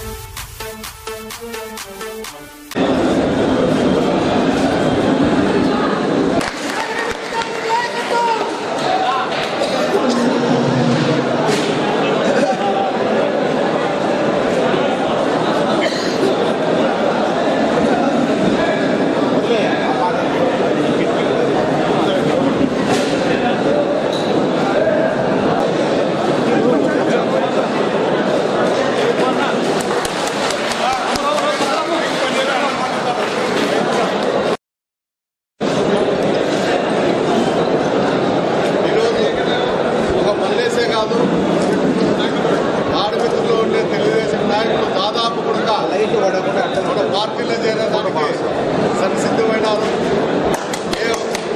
ఈరోజు ఒక మల్లేసే కాదు ఆడమిత్రులు ఉండే తెలుగుదేశం నాయకులు దాదాపు కూడా మన పార్టీలో చేరడానికి సన్నిసిద్ధమైనారు ఏ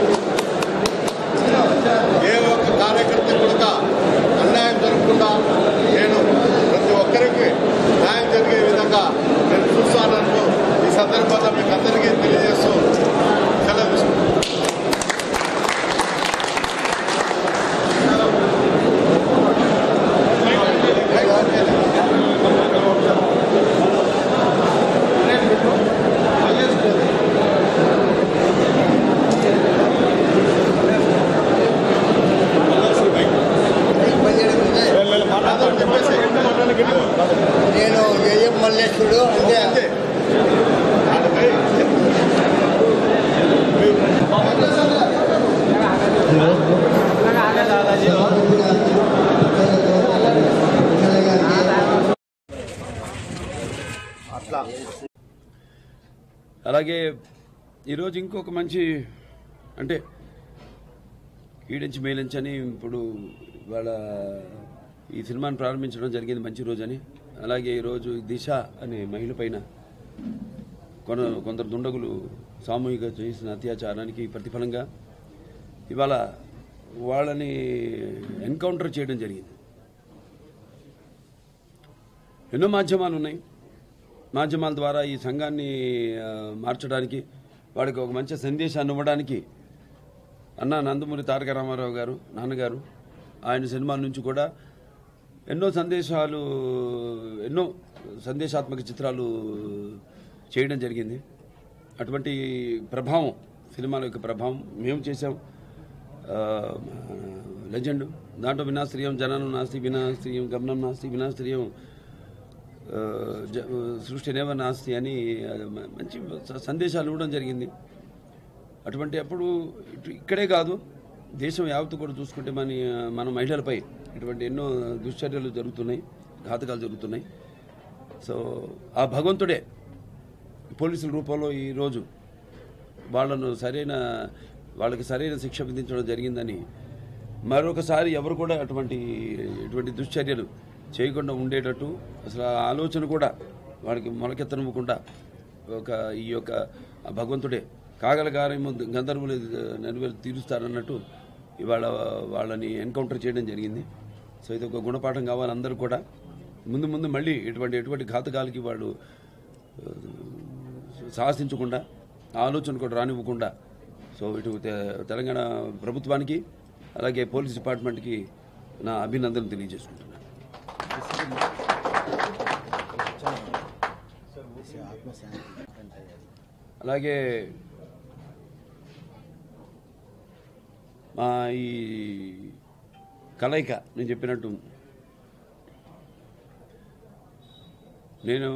ఏ ఒక్క కార్యకర్త కూడా అన్యాయం జరగకుండా నేను ప్రతి ఒక్కరికి న్యాయం జరిగే విధంగా నేను చూస్తానంటూ ఈ సందర్భంగా మీకు అందరికీ తెలియజేస్తూ సెలవు తీసుకుంటాను చెప్పేసి నేను ఏఎం మల్లేశ్వరుడు అంటే అంతే అలాగే ఈరోజు ఇంకొక మంచి అంటే ఈడించి మేలించి అని ఇప్పుడు వాళ్ళ ఈ సినిమాను ప్రారంభించడం జరిగింది మంచి రోజు అని అలాగే ఈరోజు దిశ అనే మహిళ పైన కొన కొందరు దుండగులు సామూహిక చేసిన అత్యాచారానికి ప్రతిఫలంగా ఇవాళ వాళ్ళని ఎన్కౌంటర్ చేయడం జరిగింది ఎన్నో మాధ్యమాలు ఉన్నాయి మాధ్యమాల ద్వారా ఈ సంఘాన్ని ఆ, మార్చడానికి వాడికి ఒక మంచి సందేశాన్ని ఇవ్వడానికి అన్న నందమూరి తారక రామారావు గారు నాన్నగారు ఆయన సినిమాల నుంచి కూడా ఎన్నో సందేశాలు ఎన్నో సందేశాత్మక చిత్రాలు చేయడం జరిగింది అటువంటి ప్రభావం సినిమాల యొక్క ప్రభావం మేము చేసాం లెజెండ్ దాంట్లో వినాశ్రియం జననం నాస్తి వినాశ్రియం గమనం నాస్తి వినాశ్రియం ఆ, జ- సృష్టి నేవ నాస్తి అని ఆ, మ- మంచి స- సందేశాలు ఇవ్వడం జరిగింది అటువంటి అప్పుడు ఇటు- ఇక్కడే కాదు దేశం యావత్తు కూడా చూసుకుంటే మన మన మహిళలపై ఇటువంటి ఎన్నో దుశ్చర్యలు జరుగుతున్నాయి ఘాతకాలు జరుగుతున్నాయి సో ఆ భగవంతుడే పోలీసుల రూపంలో ఈరోజు వాళ్ళను సరైన వాళ్ళకి సరైన శిక్ష విధించడం జరిగిందని మరొకసారి ఎవరు కూడా అటువంటి ఇటువంటి దుశ్చర్యలు చేయకుండా ఉండేటట్టు అసలు ఆ ఆలోచన కూడా వాడికి మొలకెత్తనివ్వకుండా ఒక ఈ యొక్క ఆ భగవంతుడే కాగల కార్యము గంధర్వులు నెరవేరు తీరుస్తారన్నట్టు ఇవాళ వాళ్ళని ఎన్కౌంటర్ చేయడం జరిగింది సో ఇది ఒక గుణపాఠం కావాలి అందరూ కూడా ముందు ముందు మళ్ళీ ఇటువంటి ఎటువంటి ఘాతకాలకి వాళ్ళు ఆ, సాహసించకుండా ఆలోచన కూడా రానివ్వకుండా సో ఇటు తె- తెలంగాణ ప్రభుత్వానికి అలాగే పోలీస్ డిపార్ట్మెంట్కి నా అభినందనలు తెలియజేసుకుంటున్నాను అలాగే మా ఈ కలయిక నేను చెప్పినట్టు నేను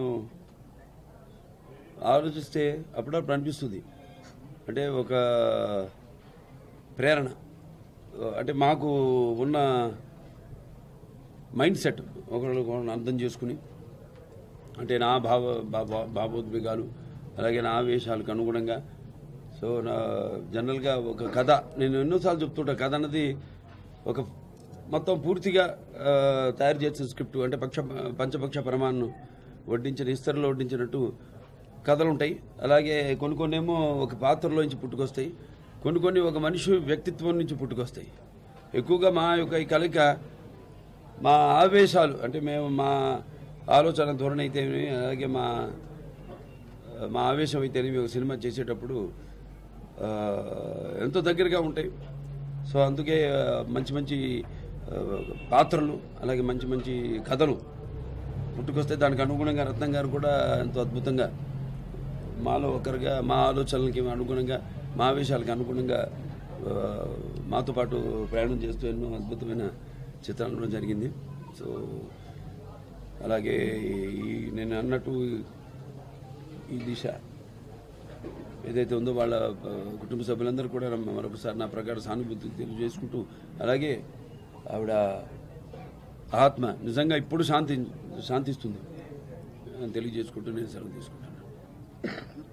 ఆలోచిస్తే అప్పుడప్పుడు అనిపిస్తుంది అంటే ఒక ప్రేరణ అంటే మాకు ఉన్న మైండ్ సెట్ ఒకళ్ళు ఒకళ్ళని అర్థం చేసుకుని అంటే నా భావ భావ- భావోద్వేగాలు అలాగే నా ఆవేశాలకు అనుగుణంగా సో నా జనరల్గా ఒక కథ నేను ఎన్నోసార్లు చెప్తుంటా కథ అన్నది ఒక మొత్తం పూర్తిగా ఆ, తయారు చేసిన స్క్రిప్ట్ అంటే పక్ష పంచపక్ష ప్రమాణం వడ్డించిన ఇస్తరులో వడ్డించినట్టు కథలు ఉంటాయి అలాగే కొన్ని కొన్ని ఏమో ఒక పాత్రలో నుంచి పుట్టుకొస్తాయి కొన్ని కొన్ని ఒక మనిషి వ్యక్తిత్వం నుంచి పుట్టుకొస్తాయి ఎక్కువగా మా యొక్క ఈ కలయిక మా ఆవేశాలు అంటే మేము మా ఆలోచన ధోరణి అయితే అలాగే మా మా ఆవేశం అయితేనేమి ఒక సినిమా చేసేటప్పుడు ఆ, ఎంతో దగ్గరగా ఉంటాయి సో అందుకే ఆ, మంచి మంచి ఆ, పాత్రలు అలాగే మంచి మంచి కథలు పుట్టుకొస్తే దానికి అనుగుణంగా రత్నం గారు కూడా ఎంతో అద్భుతంగా మాలో ఒకరిగా మా ఆలోచనలకి అనుగుణంగా మా ఆవేశాలకు అనుగుణంగా ఆ, మాతో పాటు ప్రయాణం చేస్తూ ఎన్నో అద్భుతమైన చిత్రాలు కూడా జరిగింది సో అలాగే ఈ నేను అన్నట్టు ఈ దిశ ఏదైతే ఉందో వాళ్ళ ఆ, కుటుంబ సభ్యులందరూ కూడా మరొకసారి నా ప్రకారం సానుభూతి తెలియజేసుకుంటూ అలాగే ఆవిడ ఆత్మ నిజంగా ఇప్పుడు శాంతి శాంతిస్తుంది అని తెలియజేసుకుంటూ నేను సెలవు తీసుకుంటాను